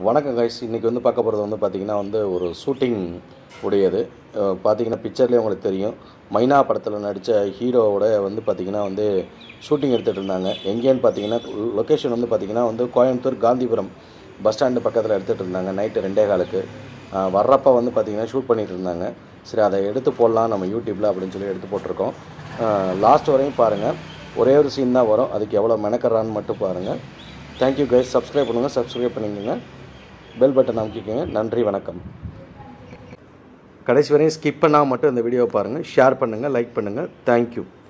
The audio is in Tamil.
வணக்கம் கைஸ் இன்றைக்கி வந்து பார்க்க போகிறது வந்து பார்த்திங்கன்னா வந்து ஒரு ஷூட்டிங் உடையது அஹ் பார்த்தீங்கன்னா பிக்சர்லேயே உங்களுக்கு தெரியும் மைனா படத்தில் நடித்த ஹீரோவோட வந்து பார்த்திங்கன்னா வந்து ஷூட்டிங் எடுத்துகிட்டு இருந்தாங்க எங்கேன்னு பார்த்தீங்கன்னா லொக்கேஷன் வந்து பார்த்திங்கன்னா வந்து கோயம்புத்தூர் காந்திபுரம் பஸ் ஸ்டாண்டு பக்கத்தில் எடுத்துகிட்டு இருந்தாங்க நைட்டு ரெண்டே காலுக்கு அஹ் வர்றப்ப வந்து பார்த்திங்கன்னா ஷூட் பண்ணிட்டு இருந்தாங்க சரி அதை எடுத்து போடலாம் நம்ம யூடியூப்பில் அப்படின்னு சொல்லி எடுத்து போட்டிருக்கோம் லாஸ்ட் வரையும் பாருங்கள் ஒரே ஒரு சீன் தான் வரும் அதுக்கு எவ்வளோ மெனக்கறான்னு மட்டும் பாருங்கள் தேங்க்யூ கைஸ் சப்ஸ்கிரைப் பண்ணுங்கள் சப்ஸ்கிரைப் பண்ணிக்கோங்க பெல் பட்டன் அமைக்கிக்கோங்க நன்றி வணக்கம் கடைசி வரையும் ஸ்கிப் பண்ணால் மட்டும் இந்த வீடியோவை பாருங்கள் ஷேர் பண்ணுங்கள் லைக் பண்ணுங்கள் தேங்க்யூ